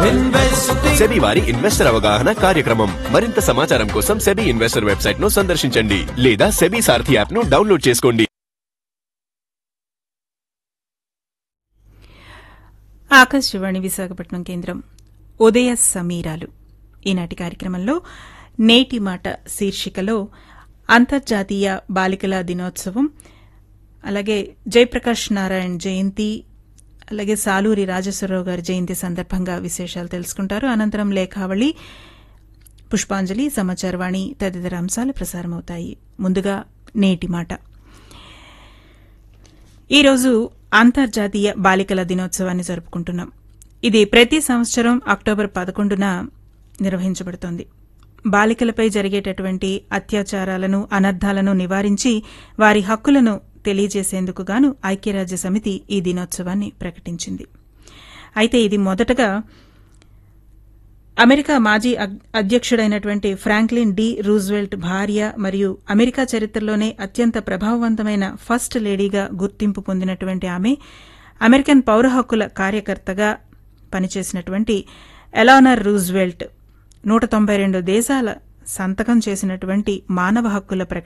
SEBI వారి investor అవగాహన కార్యక్రమం మరింత సమాచారం కోసం సెబీ ఇన్వెస్టర్ వెబ్సైట్ ను సందర్శించండి లేదా సెబీ సారథి యాప్ ను డౌన్లోడ్ చేసుకోండి ఆకాశవాణి విశాఖపట్నం కేంద్రం ఉదయ సమీరాలు ఈనాటి కార్యక్రమంలో నేటి మాట శీర్షికలో అంతర్జాతీయ బాలికల దినోత్సవం అలాగే జయప్రకాష్ నారాయణ్ జయంతి అలాగే సాలూరి రాజేశ్వరరావు గారి జయంతి సందర్భంగా విశేషాలు తెలుసుకుంటారు అనంతరం లేఖావళి పుష్పాంజలి సమాచారవాణి తదితర అంశాలు ప్రసారమవుతాయి ముందుగా నేటి మాట ఈరోజు అంతర్జాతీయ బాలికల దినోత్సవాన్ని జరుపుకుంటున్నాం ఇది ప్రతి సంవత్సరం అక్టోబర్ పదకొండున నిర్వహించబడుతోంది బాలికలపై జరిగేటటువంటి అత్యాచారాలను అనర్థాలను నివారించి వారి హక్కులను తెలియజేసేందుకు గాను ఐక్యరాజ్య సమితి ఈ దినోత్సవాన్ని ప్రకటించింది అయితే ఇది మొదటగా అమెరికా మాజీ అగ్- అధ్యక్షుడైనటువంటి ఫ్రాంక్లిన్ డి రూజ్వెల్ట్ భార్య మరియు అమెరికా చరిత్రలోనే అత్యంత ప్రభావవంతమైన ఫస్ట్ లేడీగా గుర్తింపు పొందినటువంటి ఆమె అమెరికన్ పౌర హక్కుల కార్యకర్తగా పనిచేసినటువంటి ఎలానర్ రూజ్వెల్ట్ నూట తొంభై రెండు దేశాల సంతకం చేసినటువంటి మానవ హక్కుల ప్రకటన